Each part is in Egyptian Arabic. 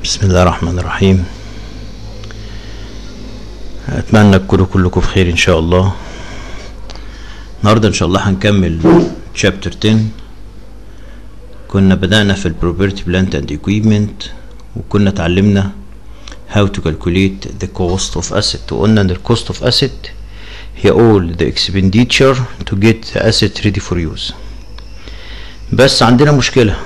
بسم الله الرحمن الرحيم اتمنى تكونوا كلكم بخير ان شاء الله النهارده ان شاء الله هنكمل chapter 10 كنا بدأنا في البروبرتي بلانت اند equipment وكنا اتعلمنا how to calculate the cost of asset وقلنا ان ال cost of asset هي all the expenditure to get the asset ready for use بس عندنا مشكلة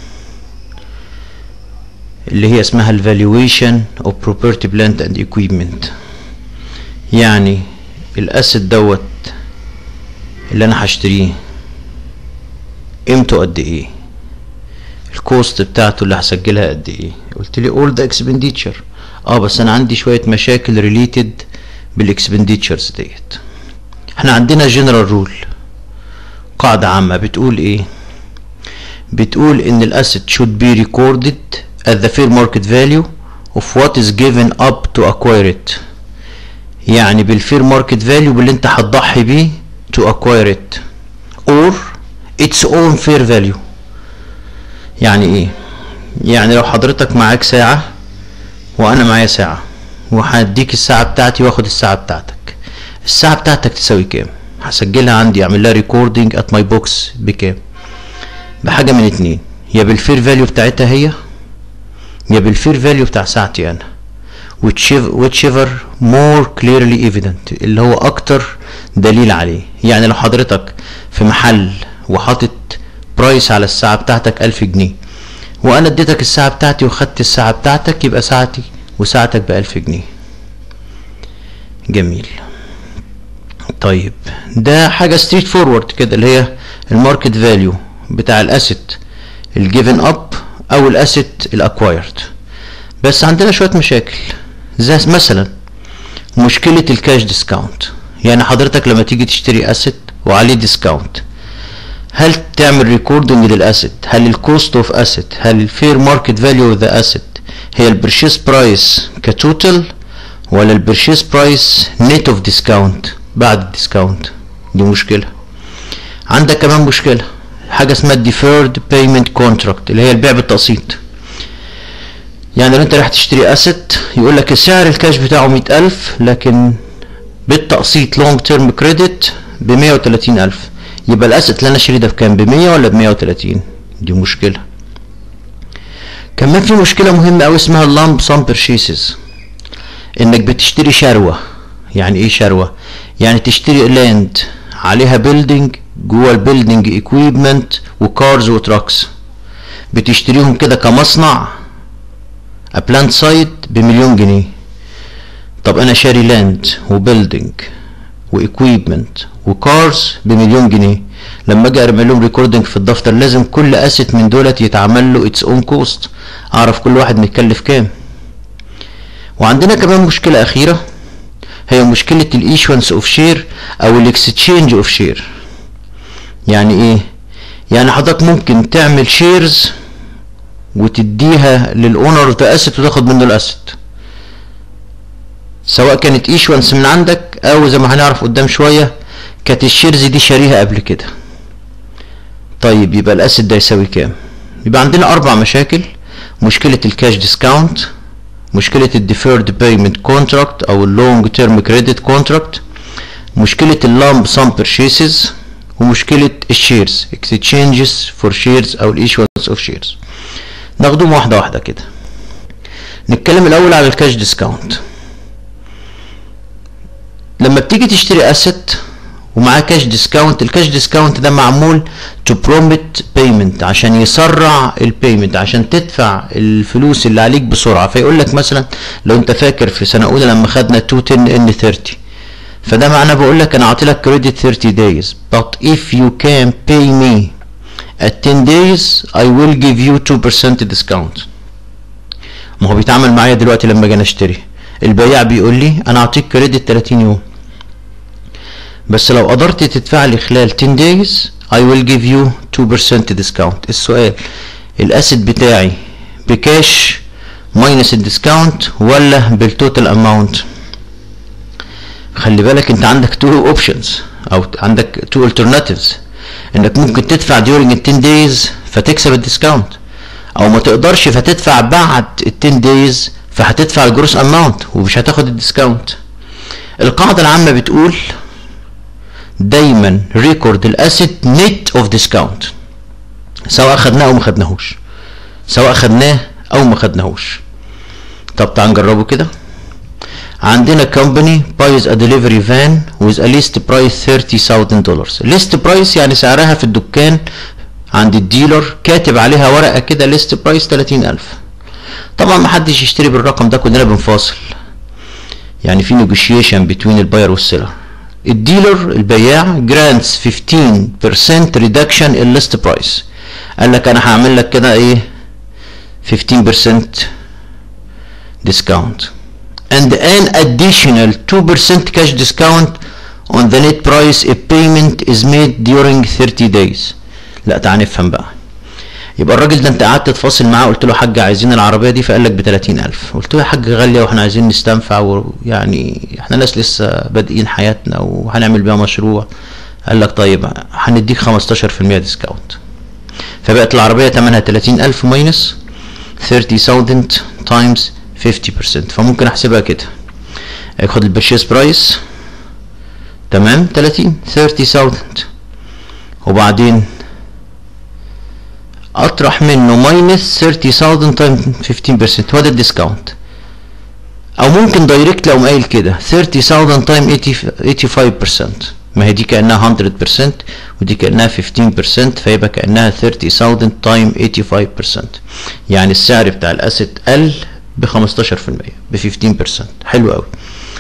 اللي هي اسمها ال valuation of property plant and equipment يعني الاسد دوت اللي انا هشتريه قيمته قد ايه الكوست بتاعته اللي هسجلها قد ايه قلت لي all the expenditure اه بس انا عندي شويه مشاكل ريليتد بالاكسبنديتشرز ديت احنا عندنا جنرال رول قاعده عامه بتقول ايه بتقول ان الاسset should be recorded at the fair market value of what is given up to acquire it يعني بالفير ماركت فاليو باللي انت هتضحي بيه to acquire it or its own fair value يعني ايه يعني لو حضرتك معاك ساعة وانا معايا ساعة وهديك الساعة بتاعتي واخد الساعة بتاعتك الساعة بتاعتك تساوي كام هسجلها عندي اعمل لها ريكوردنج ات ماي بوكس بكام بحاجة من اتنين يا بالفير فاليو بتاعتها هي يا بالفير فاليو بتاع ساعتي انا whichever more clearly evident اللي هو اكتر دليل عليه يعني لو حضرتك في محل وحاطط برايس على الساعة بتاعتك ألف جنيه وانا اديتك الساعة بتاعتي وخدت الساعة بتاعتك يبقى ساعتي وساعتك بألف جنيه جميل طيب ده حاجة ستريت فورورد كده اللي هي الماركت فاليو بتاع الاسيت الجيفن اب او الاسيت الاكوايرد بس عندنا شويه مشاكل زي مثلا مشكله الكاش ديسكاونت يعني حضرتك لما تيجي تشتري اسيت وعليه ديسكاونت هل تعمل ريكوردنج للاسيت هل الكوست اوف اسيت هل الفير ماركت فاليو اوف ذا اسيت هي البرشيس برايس كتوتال ولا البرشيس برايس نت اوف ديسكاونت بعد الديسكاونت دي مشكله عندك كمان مشكله حاجه اسمها deferred payment contract اللي هي البيع بالتقسيط يعني لو انت رايح تشتري اسيت يقول لك السعر الكاش بتاعه مئة ألف لكن بالتقسيط لونج تيرم كريدت ب 130 ألف يبقى الاسيت اللي انا اشتري ده بكام ب 100 ولا ب 130 دي مشكله كمان في مشكله مهمه قوي اسمها اللامب سام بيرشيسز انك بتشتري شروه يعني ايه شروه يعني تشتري لاند عليها بيلدينج جوه البيلدينج اكويبمنت وكارز وتراكس بتشتريهم كده كمصنع ابلانت سايت بمليون جنيه طب انا شاري لاند وبيلدينج واكويبمنت وكارز بمليون جنيه لما اجي ارمي لهم ريكوردنج في الدفتر لازم كل اسيت من دولت يتعمل له اتس اون كوست اعرف كل واحد متكلف كام وعندنا كمان مشكله اخيره هي مشكله الايشونس اوف شير او الاكستشينج اوف شير يعني ايه يعني حضرتك ممكن تعمل شيرز وتديها للاونر اوف ذا اسيت وتاخد منه الاسيت سواء كانت ايشونس من عندك او زي ما هنعرف قدام شويه كانت الشيرز دي شاريها قبل كده طيب يبقى الاسيت ده يساوي كام يبقى عندنا اربع مشاكل مشكله الكاش ديسكاونت مشكله الديفيرد بيمنت كونتراكت او اللونج تيرم كريدت كونتراكت مشكله اللامب سام بيرشيسز ومشكلة الشيرز exchanges فور شيرز او الايشونس اوف شيرز ناخدهم واحدة واحدة كده نتكلم الاول على الكاش ديسكاونت لما بتيجي تشتري اسيت ومعاه كاش ديسكاونت الكاش ديسكاونت ده معمول تو بروميت بيمنت عشان يسرع البيمنت عشان تدفع الفلوس اللي عليك بسرعه فيقول لك مثلا لو انت فاكر في سنه اولى لما خدنا 210 ان 30 فده معناه بقول لك انا اعطي لك كريدت 30 days but if you can pay me at 10 days I will give you 2% discount ما هو بيتعامل معايا دلوقتي لما اجي اشتري البياع بيقول لي انا اعطيك كريدت 30 يوم بس لو قدرت تدفع لي خلال 10 days I will give you 2% discount السؤال الاسيت بتاعي بكاش ماينس الديسكاونت ولا بالتوتال اماونت خلي بالك انت عندك تو اوبشنز او عندك تو alternatives انك ممكن تدفع during ال 10 days فتكسب الديسكاونت او ما تقدرش فتدفع بعد ال 10 دايز فهتدفع الجروس اماونت ومش هتاخد الديسكاونت القاعدة العامة بتقول دايما ريكورد الاسيت نت اوف ديسكاونت سواء خدناه او ما خدناهوش سواء خدناه او ما خدناهوش طب تعال نجربه كده عندنا كومباني بايز ا ديليفري فان with a list price 30000 دولار list price يعني سعرها في الدكان عند الديلر كاتب عليها ورقه كده ليست برايس 30000 طبعا ما حدش يشتري بالرقم ده كلنا بنفاصل يعني في نيجوشيشن بين الباير والسيلر الديلر البياع جرانتس 15% ريدكشن الليست برايس قال لك انا هعمل لك كده ايه 15% discount and an additional 2% cash discount on the net price if payment is made during 30 days لا تعال نفهم بقى يبقى الراجل ده انت قعدت تفاصل معاه قلت له حاج عايزين العربيه دي فقال لك ب 30000 قلت له يا حاج غاليه واحنا عايزين نستنفع ويعني احنا ناس لسه بادئين حياتنا وهنعمل بيها مشروع قال لك طيب هنديك 15% ديسكاونت فبقت العربيه ثمنها 30000 ماينس 30000 تايمز 50% فممكن احسبها كده اخد البرشيس برايس تمام 30 30000 وبعدين اطرح منه ماينس 30000 تايم 15% هو ده الديسكاونت او ممكن دايركت لو قايل كده 30000 تايم 85% ما هي دي كانها 100% ودي كانها 15% فيبقى كانها 30000 تايم 85% يعني السعر بتاع الاسيت قل ب 15% ب 15% حلو قوي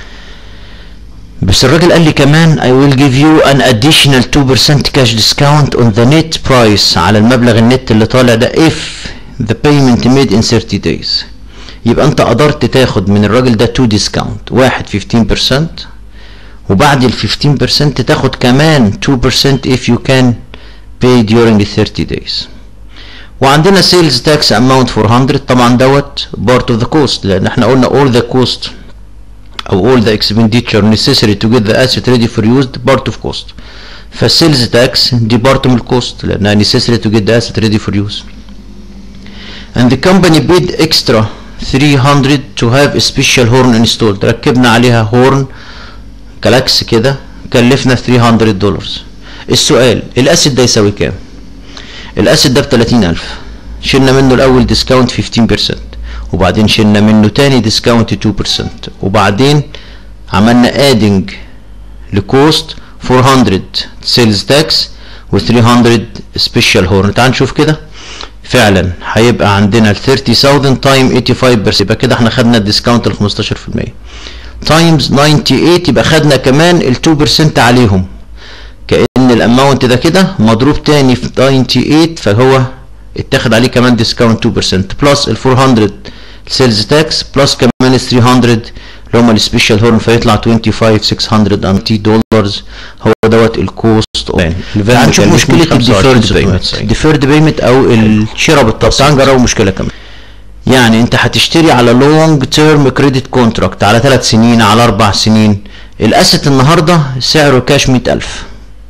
بس الراجل قال لي كمان I will give you an additional 2% cash discount on the net price على المبلغ النت اللي طالع ده if the payment made in 30 days يبقى انت قدرت تاخد من الراجل ده 2 discount واحد 15% وبعد ال 15% تاخد كمان 2% if you can pay during the 30 days وعندنا sales tax amount 400 طبعا دوت part of the cost لان احنا قلنا all the cost او all the expenditure necessary to get the asset ready for use part of cost فالسيلز تاكس دي part من الكوست لانها necessary to get the asset ready for use and the company paid extra 300 to have a special horn installed ركبنا عليها هورن كلاكس كده كلفنا 300 دولار السؤال الاسيد ده يساوي كام الاسيد ده ب 30000 شلنا منه الاول ديسكاونت 15% وبعدين شلنا منه تاني ديسكاونت 2% وبعدين عملنا ادنج لكوست 400 سيلز تاكس و300 سبيشال هورن تعال نشوف كده فعلا هيبقى عندنا ال 30000 تايم 85% يبقى كده احنا خدنا الديسكاونت ال 15% تايمز 98 يبقى خدنا كمان ال 2% عليهم كأن الاماونت ده كده مضروب تاني في 98 فهو اتاخد عليه كمان ديسكاونت 2% بلس ال 400 سيلز تاكس بلس كمان ال 300 اللي هم السبيشال هورن فيطلع 25 600 دولار هو دوت الكوست تعال نشوف مشكله الديفيرد بيمنت الديفيرد بيمنت او الشراء بالتقسيط تعال نجرب مشكله كمان يعني انت هتشتري على لونج تيرم كريدت كونتراكت على ثلاث سنين على اربع سنين الاسيت النهارده سعره كاش 100000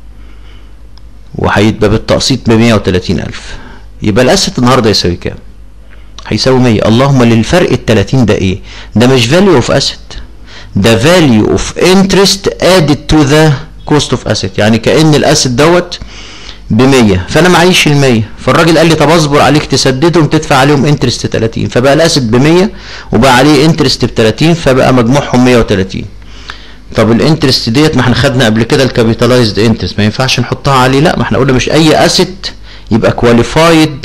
وهيتبقى بالتقسيط ب 130000 يبقى الاسيت النهارده يساوي كام؟ هيساوي 100 اللهم للفرق ال 30 ده ايه؟ ده مش فاليو اوف اسيت ده فاليو اوف انترست ادد تو ذا كوست اوف اسيت يعني كان الاسيت دوت ب 100 فانا معيش ال 100 فالراجل قال لي طب اصبر عليك تسددهم تدفع عليهم انترست 30 فبقى الاسيت ب 100 وبقى عليه انترست ب 30 فبقى مجموعهم 130 طب الانترست ديت ما احنا خدنا قبل كده الكابيتالايزد انترست ما ينفعش نحطها عليه لا ما احنا قلنا مش اي اسيت يبقى كواليفايد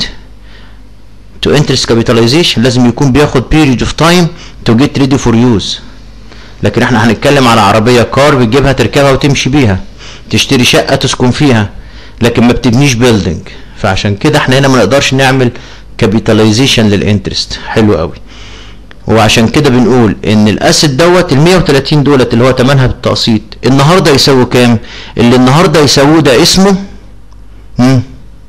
تو انترست كابيتاليزيشن لازم يكون بياخد بيريد اوف تايم تو جيت ريدي فور يوز لكن احنا هنتكلم على عربيه كار بتجيبها تركبها وتمشي بيها تشتري شقه تسكن فيها لكن ما بتبنيش بيلدينج فعشان كده احنا هنا ما نقدرش نعمل كابيتاليزيشن للانترست حلو قوي وعشان كده بنقول ان الاسيت دوت ال 130 دولت اللي هو ثمنها بالتقسيط النهارده يساوي كام؟ اللي النهارده يساووه ده اسمه مم.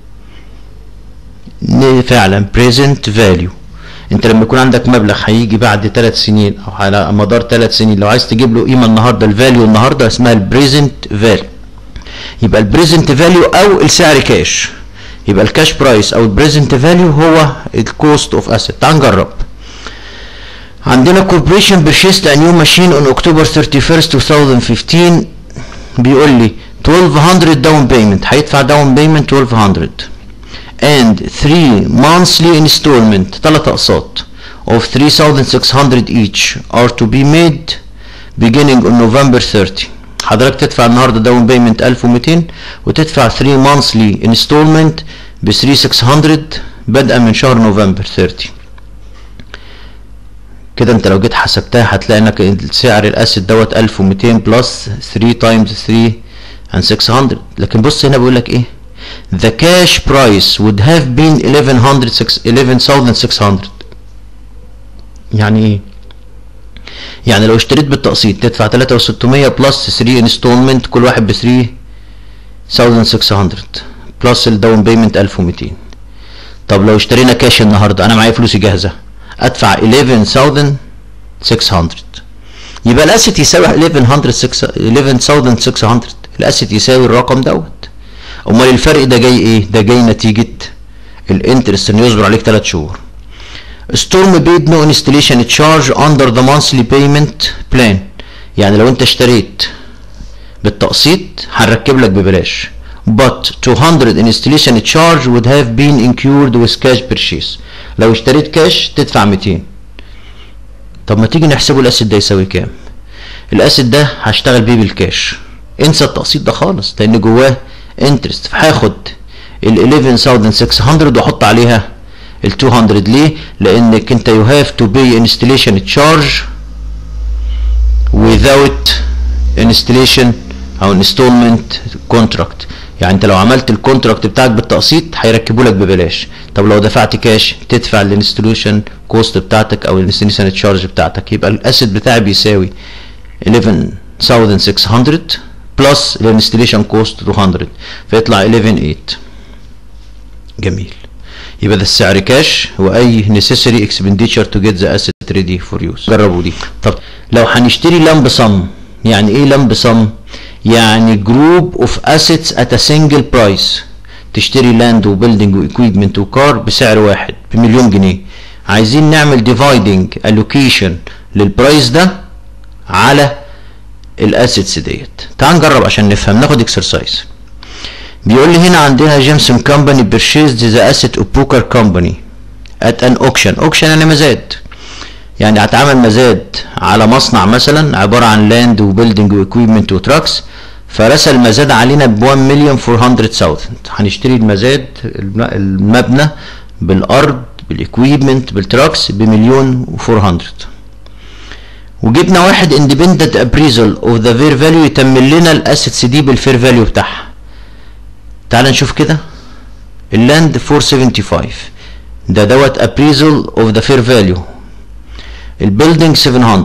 فعلا بريزنت فاليو انت لما يكون عندك مبلغ هيجي بعد ثلاث سنين او على مدار ثلاث سنين لو عايز تجيب له قيمه النهارده الفاليو النهارده اسمها البريزنت فاليو يبقى البريزنت فاليو او السعر كاش يبقى الكاش برايس او البريزنت فاليو هو الكوست اوف اسيت تعال نجرب عندنا كوربريشن purchased a new machine on October 31st 2015 بيقول لي 1200 داون بيمنت هيدفع داون بيمنت 1200 and 3 monthly installment ثلاث اقساط of 3600 each are to be made beginning on November 30 حضرتك تدفع النهارده داون بيمنت 1200 وتدفع 3 monthly installment ب 3600 بدءا من شهر نوفمبر 30 كده انت لو جيت حسبتها هتلاقي انك سعر الاسيد دوت 1200 بلس 3 تايمز 3 and 600 لكن بص هنا بيقول لك ايه the cash price would have been 1100 11600 يعني ايه يعني لو اشتريت بالتقسيط تدفع 3600 بلس 3 انستولمنت كل واحد ب 3600 بلس الداون بيمنت 1200 طب لو اشترينا كاش النهارده انا معايا فلوسي جاهزه ادفع 11600 يبقى الاسيت يساوي 11600 الاسيت يساوي الرقم دوت امال الفرق ده جاي ايه ده جاي نتيجه الانترست انه يصبر عليك 3 شهور ستورم بيد نو انستليشن تشارج اندر ذا مانثلي بيمنت بلان يعني لو انت اشتريت بالتقسيط هنركب لك ببلاش but 200 installation charge would have been incurred with cash purchase لو اشتريت كاش تدفع 200 طب ما تيجي نحسبه الاسيد ده يساوي كام الاسيد ده هشتغل بيه بالكاش انسى التقسيط ده خالص لان جواه انترست فهاخد ال 11600 واحط عليها ال 200 ليه لانك انت you have to pay installation charge without installation او installment contract يعني انت لو عملت الكونتراكت بتاعك بالتقسيط هيركبوا لك ببلاش طب لو دفعت كاش تدفع الانستليوشن كوست بتاعتك او الانستليوشن تشارج بتاعتك يبقى الاسيد بتاعي بيساوي 11600 بلس الانستليشن كوست 200 فيطلع 118 جميل يبقى ده السعر كاش واي necessary expenditure to get the asset ready for use جربوا دي طب لو هنشتري لمب صم يعني ايه لمب صم يعني جروب اوف اسيتس ات سنجل برايس تشتري لاند وبيلدينج واكويبمنت وكار بسعر واحد بمليون جنيه عايزين نعمل ديفايدنج الوكيشن للبرايس ده على الاسيتس ديت تعال نجرب عشان نفهم ناخد اكسرسايز بيقول لي هنا عندنا جيمسون كومباني بيرشيزد ذا اسيت اوف بوكر كومباني ات ان اوكشن اوكشن يعني مزاد يعني هتعمل مزاد على مصنع مثلا عباره عن لاند وبيلدينج واكويبمنت وتراكس فرسى المزاد علينا ب 1 مليون 400000 هنشتري المزاد المبنى بالارض بالاكويبمنت بالتراكس بمليون و400 وجبنا واحد اندبندنت ابريزل اوف ذا فير فاليو يتمل لنا الاسيتس دي بالفير فاليو بتاعها تعال نشوف كده اللاند 475 ده دوت ابريزل اوف ذا فير فاليو البيلدينج 700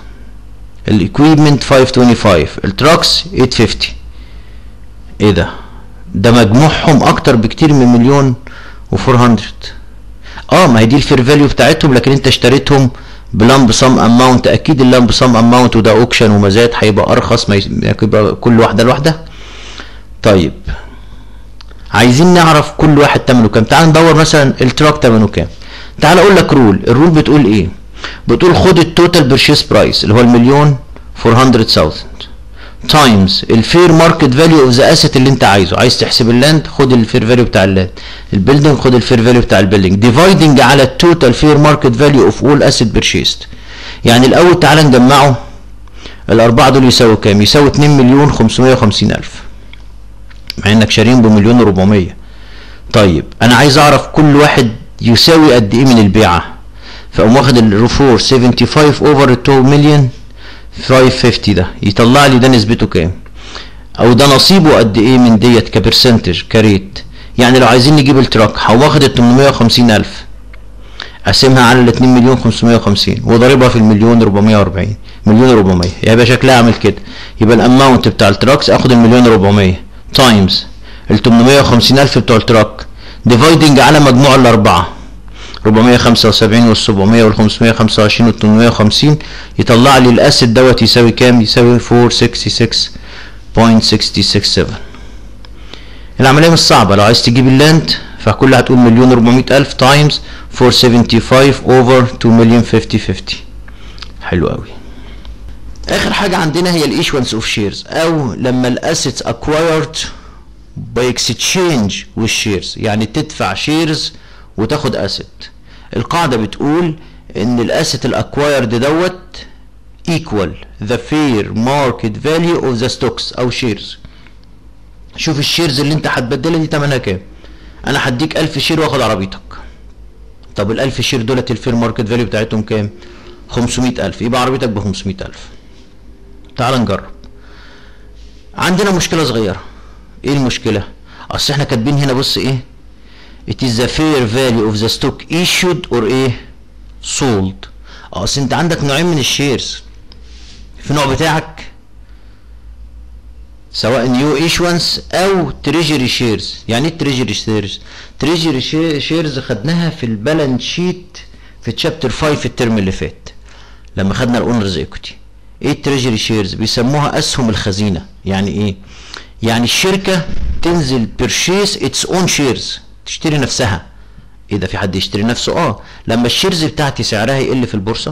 الاكويبمنت 525 التراكس 850 ايه ده ده مجموعهم اكتر بكتير من مليون و400 اه ما هي دي الفير فاليو بتاعتهم لكن انت اشتريتهم بلمب سم اماونت اكيد اللمب سم اماونت وده اوكشن ومزاد هيبقى ارخص ما يبقى كل واحده لوحدها طيب عايزين نعرف كل واحد ثمنه كام تعال ندور مثلا التراك ثمنه كام تعال اقول لك رول الرول بتقول ايه بتقول خد التوتال بيرشيس برايس اللي هو المليون 400000 تايمز الفير ماركت فاليو اوف ذا اسيت اللي انت عايزه عايز تحسب اللاند خد الفير فاليو بتاع اللاند البيلدينج خد الفير فاليو بتاع البيلدينج ديفايدنج على التوتال فير ماركت فاليو اوف اول اسيت بيرشيست يعني الاول تعالى نجمعه الاربعه دول يساووا كام يساووا 2 مليون 550 الف مع انك شارين بمليون و400 طيب انا عايز اعرف كل واحد يساوي قد ايه من البيعه فاقوم واخد الرفور 75 اوفر 2 مليون 550 ده يطلع لي ده نسبته كام او ده نصيبه قد ايه من ديت كبرسنتج كريت يعني لو عايزين نجيب التراك هقوم واخد ال 850 الف اقسمها على ال 2 مليون 550 وضاربها في المليون 440 مليون 400 يبقى شكلها عامل كده يبقى الاماونت بتاع التراكس اخد المليون 400 تايمز ال 850 الف بتوع التراك ديفايدنج على مجموع الاربعه 475 وال 700 وال 525 وال 850 يطلع لي الاسيد دوت يساوي كام؟ يساوي 466.667 العمليه مش صعبه لو عايز تجيب اللاند فكل هتقول مليون 400 الف تايمز 475 اوفر 2 مليون 50 50 حلو قوي اخر حاجه عندنا هي الايشونس اوف شيرز او لما الاسيتس اكوايرد باي اكسشينج والشيرز يعني تدفع شيرز وتاخد اسيت القاعده بتقول ان الاسيت الاكوايرد دوت equal the fair market value of the stocks او shares شوف الشيرز اللي انت هتبدلها دي تمنها كام انا هديك 1000 شير واخد عربيتك طب ال 1000 شير دولت الفير ماركت فاليو بتاعتهم كام 500000 يبقى عربيتك ب 500000 تعال نجرب عندنا مشكله صغيره ايه المشكله اصل احنا كاتبين هنا بص ايه it is the fair value of the stock issued or ايه sold اصل انت عندك نوعين من الشيرز في نوع بتاعك سواء نيو ايشوانس او تريجري شيرز يعني ايه تريجري شيرز تريجري شيرز خدناها في البالانس شيت في تشابتر 5 الترم اللي فات لما خدنا الاونرز ايكوتي ايه التريجري شيرز بيسموها اسهم الخزينه يعني ايه يعني الشركه تنزل بيرشيس اتس اون شيرز تشتري نفسها ايه ده في حد يشتري نفسه اه لما الشيرز بتاعتي سعرها يقل في البورصه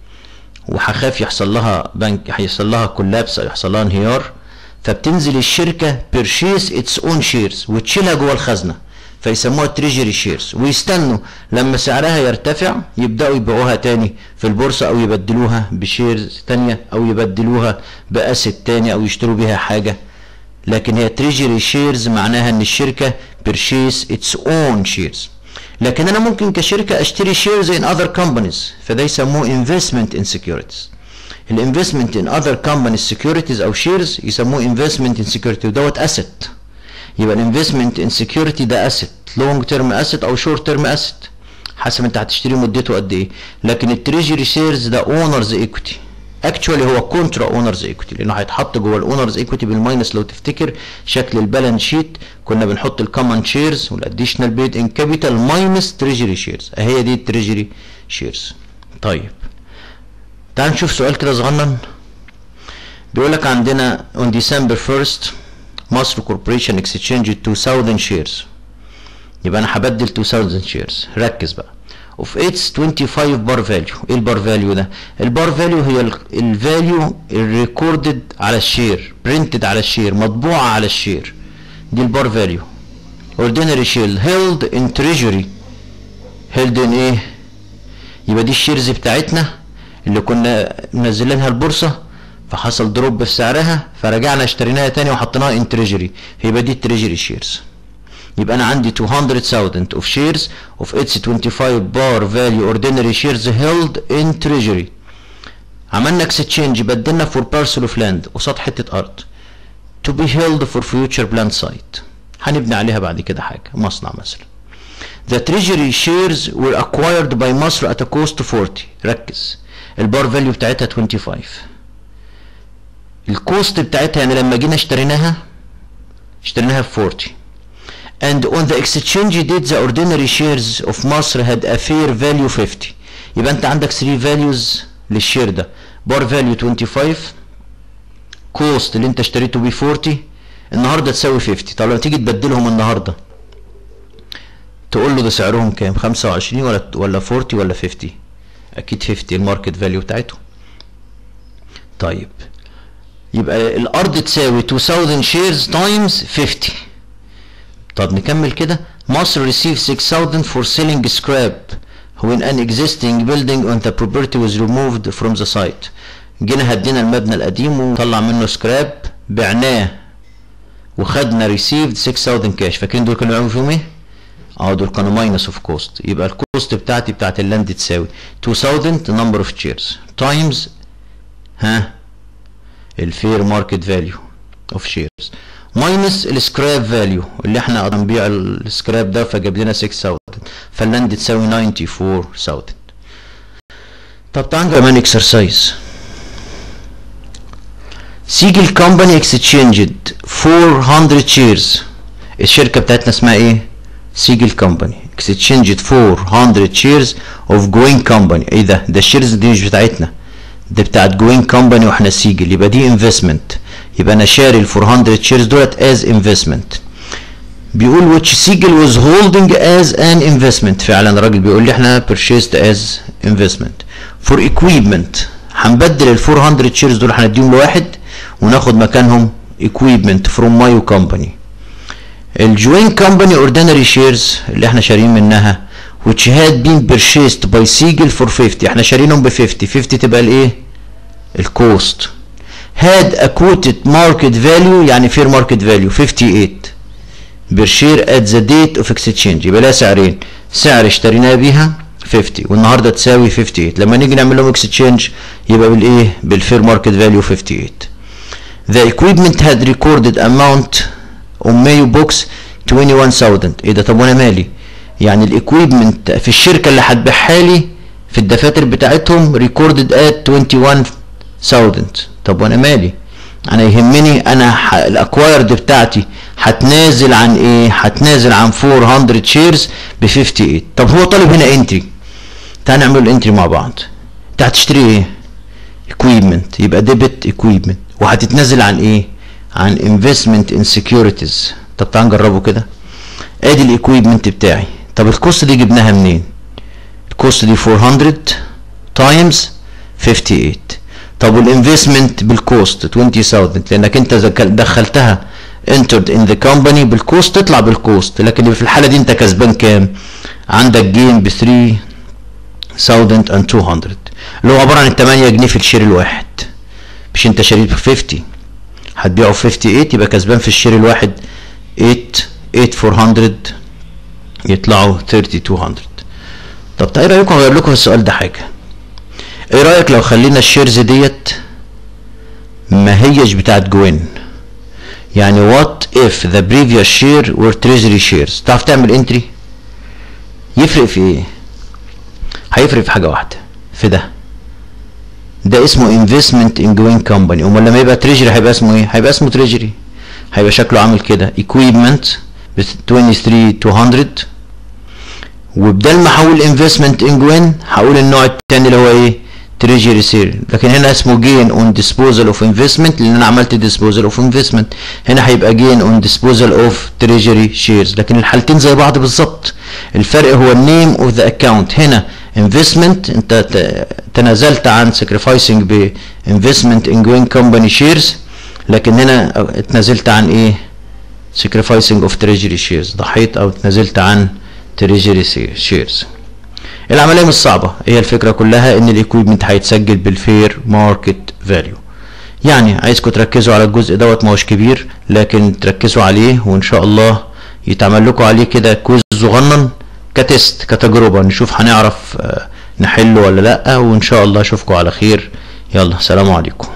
وهخاف يحصل لها بنك هيحصل لها كولابس او يحصل لها انهيار فبتنزل الشركه بيرشيس اتس اون شيرز وتشيلها جوه الخزنه فيسموها تريجري شيرز ويستنوا لما سعرها يرتفع يبداوا يبيعوها تاني في البورصه او يبدلوها بشيرز تانية او يبدلوها باسيت تاني او يشتروا بيها حاجه لكن هي تريجري شيرز معناها ان الشركه بيرشيس اتس اون شيرز لكن انا ممكن كشركه اشتري شيرز ان اذر كومبانيز فده يسموه انفستمنت ان سكيورتيز الانفستمنت ان اذر كومبانيز سكيورتيز او شيرز يسموه انفستمنت ان سكيورتي ودوت اسيت يبقى الانفستمنت ان سكيورتي ده اسيت لونج تيرم اسيت او شورت تيرم اسيت حسب انت هتشتري مدته قد ايه لكن التريجري شيرز ده اونرز ايكوتي اكشوالي هو كونترا اونرز ايكوتي لانه هيتحط جوه الاونرز ايكوتي بالماينس لو تفتكر شكل البالانس شيت كنا بنحط الكومن شيرز والاديشنال بيد ان كابيتال ماينس تريجري شيرز اهي دي التريجري شيرز طيب تعال نشوف سؤال كده صغنن بيقول لك عندنا on December 1st مصر كوربوريشن اكسشينج 2000 شيرز يبقى انا هبدل 2000 شيرز ركز بقى اوف اتس 25 بار فاليو ايه البار فاليو ده البار فاليو هي الفاليو الريكوردد على الشير برنتد على الشير مطبوعه على الشير دي البار فاليو اوردينري شير هيلد ان تريجري هيلد ان ايه يبقى دي الشيرز بتاعتنا اللي كنا منزلينها البورصه فحصل دروب في سعرها فرجعنا اشتريناها تاني وحطيناها ان تريجري يبقى دي التريجري شيرز يبقى انا عندي 200,000 of shares of its 25 bar value ordinary shares held in treasury عملنا اكستشينج بدلنا for parcel of land قصاد حتة أرض to be held for future plant site هنبني عليها بعد كده حاجة مصنع مثلا The treasury shares were acquired by مصر at a cost 40 ركز البار فاليو بتاعتها 25 الكوست بتاعتها يعني لما جينا اشتريناها اشتريناها ب 40 and on the exchange date the ordinary shares of مصر had a fair value 50 يبقى انت عندك 3 values للشير ده بار فاليو 25 كوست اللي انت اشتريته ب 40 النهارده تساوي 50 طب لما تيجي تبدلهم النهارده تقول له ده سعرهم كام 25 ولا ولا 40 ولا 50 اكيد 50 الماركت فاليو بتاعته طيب يبقى الارض تساوي 2000 شيرز تايمز 50 طب نكمل كده مصر receive 6000 for selling scrap when an existing building on the property was removed from the site جينا هدينا المبنى القديم وطلع منه سكراب بعناه وخدنا received 6000 كاش فاكرين دول كانوا بيعملوا فيهم ايه؟ اه دول كانوا ماينس اوف كوست يبقى الكوست بتاعتي بتاعت اللاند تساوي 2000 number of shares times ها الفير ماركت فاليو اوف شيرز ماينس السكراب فاليو اللي احنا بنبيع السكراب ده فجاب لنا 6000 فاللاند تساوي 94000 طب تعال كمان اكسرسايز سيجل كومباني اكستشينجد 400 شيرز الشركه بتاعتنا اسمها ايه سيجل كومباني اكستشينجد 400 شيرز اوف جوين كومباني ايه ده ده الشيرز دي مش بتاعتنا دي بتاعت جوين كومباني واحنا سيجل يبقى دي انفستمنت يبقى انا شاري ال 400 شيرز دولت از انفستمنت بيقول which سيجل was holding as an investment فعلا الراجل بيقول لي احنا purchased as investment for equipment هنبدل ال 400 shares دول هنديهم لواحد وناخد مكانهم equipment from my company الجوين company ordinary shares اللي احنا شاريين منها which had been purchased by سيجل for 50 احنا شارينهم ب 50 50 تبقى الايه الكوست had a quoted market value يعني fair market value 58 بير شير at the date of exchange يبقى لها سعرين سعر اشتريناها بيها 50 والنهارده تساوي 58 لما نيجي نعمل لهم اكسشينج يبقى بالايه بالفير ماركت فاليو 58 The equipment had recorded amount on Mayo box 21000 ايه ده طب وانا مالي يعني الايكويبمنت في الشركه اللي هتبيعها لي في الدفاتر بتاعتهم recorded at 21000 طب وانا مالي انا يهمني انا الاكوايرد بتاعتي هتنازل عن ايه هتنازل عن 400 شيرز ب 58 طب هو طالب هنا انتري تعال نعمل الانتري مع بعض انت هتشتري ايه equipment يبقى ديبت equipment وهتتنازل عن ايه عن investment in securities طب تعال نجربه كده ادي الايكويبمنت بتاعي طب الكوست دي جبناها منين الكوست دي 400 تايمز 58 طب والانفستمنت بالكوست 20000 لانك انت دخلتها entered in the company بالكوست تطلع بالكوست لكن في الحاله دي انت كسبان كام عندك جيم ب 3200 اللي هو عباره عن 8 جنيه في الشير الواحد مش انت شاريه ب 50 هتبيعه ب 58 يبقى كسبان في الشير الواحد 8 8400 يطلعوا 3200 طب ايه رايكم اغير لكم السؤال ده حاجه ايه رايك لو خلينا الشيرز ديت ما هيش بتاعت جوين يعني what if the previous share were treasury shares تعرف تعمل انتري يفرق في ايه هيفرق في حاجه واحده في ده ده اسمه investment in going company امال لما يبقى treasury هيبقى اسمه ايه هيبقى اسمه treasury هيبقى شكله عامل كده equipment ب 23200 وبدل ما احول investment in going هقول النوع التاني اللي هو ايه تريجري سير لكن هنا اسمه جين اون ديسبوزال اوف انفستمنت لان انا عملت ديسبوزال اوف انفستمنت هنا هيبقى جين اون ديسبوزال اوف تريجري شيرز لكن الحالتين زي بعض بالظبط الفرق هو النيم اوف ذا اكونت هنا انفستمنت انت تنازلت عن ساكريفايسنج ب انفستمنت ان جوين كومباني شيرز لكن هنا اتنازلت عن ايه ساكريفايسنج اوف تريجري شيرز ضحيت او اتنازلت عن تريجري شيرز العمليه مش صعبه هي الفكره كلها ان الايكويبمنت هيتسجل بالفير ماركت فاليو يعني عايزكم تركزوا على الجزء دوت ما هوش كبير لكن تركزوا عليه وان شاء الله يتعمل لكم عليه كده كويز صغنن كتست كتجربه نشوف هنعرف نحله ولا لا وان شاء الله اشوفكم على خير يلا سلام عليكم